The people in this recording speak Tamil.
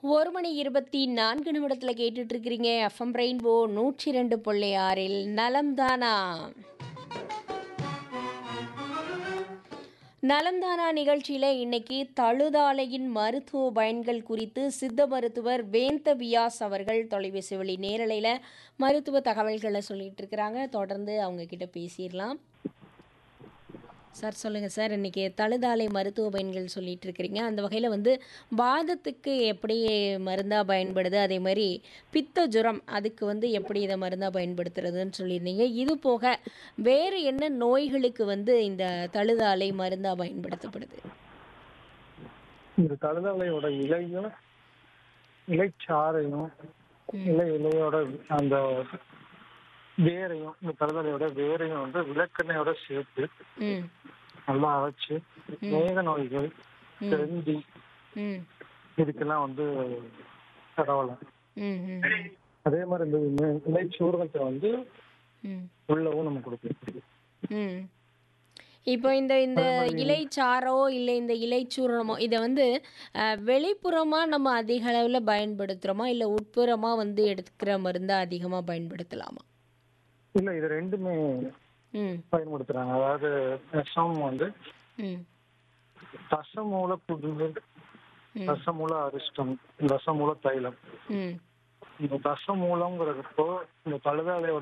ஒரு மணி இருபத்தி நான்கு நிமிடத்தில் கேட்டுட்டு இருக்கிறீங்க எஃப்எம் ரெயின்போ நூற்றி ரெண்டு புள்ளி ஆறில் நலம்தானா நலம்தானா நிகழ்ச்சியில் இன்னைக்கு தழுதாலையின் மருத்துவ பயன்கள் குறித்து சித்த மருத்துவர் வேந்த வியாஸ் அவர்கள் தொலைபேசி வழி நேரலையில் மருத்துவ தகவல்களை சொல்லிட்டு இருக்கிறாங்க தொடர்ந்து அவங்க கிட்ட பேசிடலாம் சார் சொல்லுங்கள் சார் இன்றைக்கி தழுதாலை மருத்துவ பயன்கள் சொல்லிட்டு இருக்கிறீங்க அந்த வகையில் வந்து வாதத்துக்கு எப்படி மருந்தாக பயன்படுது அதே மாதிரி பித்த ஜுரம் அதுக்கு வந்து எப்படி இதை மருந்தாக பயன்படுத்துறதுன்னு சொல்லியிருந்தீங்க இது போக வேறு என்ன நோய்களுக்கு வந்து இந்த தழுதாலை மருந்தாக பயன்படுத்தப்படுது இந்த தழுதலையோட இலையும் இலைச்சாறையும் இலை இலையோட அந்த வேரையும் இந்த தழுதலையோட வேரையும் வந்து விளக்கெண்ணையோட சேர்த்து ம் நல்லா அரைச்சு மேக நோய்கள் செந்தி ம் இதுக்கெல்லாம் வந்து பரவலாம் ம் ம் அதே மாதிரி இந்த இலை- இலைச்சூர்ணத்தை வந்து ம் உள்ளவும் நம்ம கொடுக்கலாம் ம் இப்போ இந்த இந்த இலைச்சாறோ இல்லை இந்த இலைச்சூரணமோ இதை வந்து அஹ், வெளிப்புறமா நம்ம அதிக அளவில் பயன்படுத்துகிறோமா இல்லை உட்புறமா வந்து எடுக்கிற மருந்தை அதிகமாக பயன்படுத்தலாமா இல்ல இது ரெண்டுமே ம் பயன்படுத்துறாங்க அதாவது விஷம் வந்து ம் தசமூல புது ம். தசமூல அரிஷ்டம் தசமூல தைலம் ம் இந்த தசமூலங்கிறப்போ இந்த தழுதாலையோட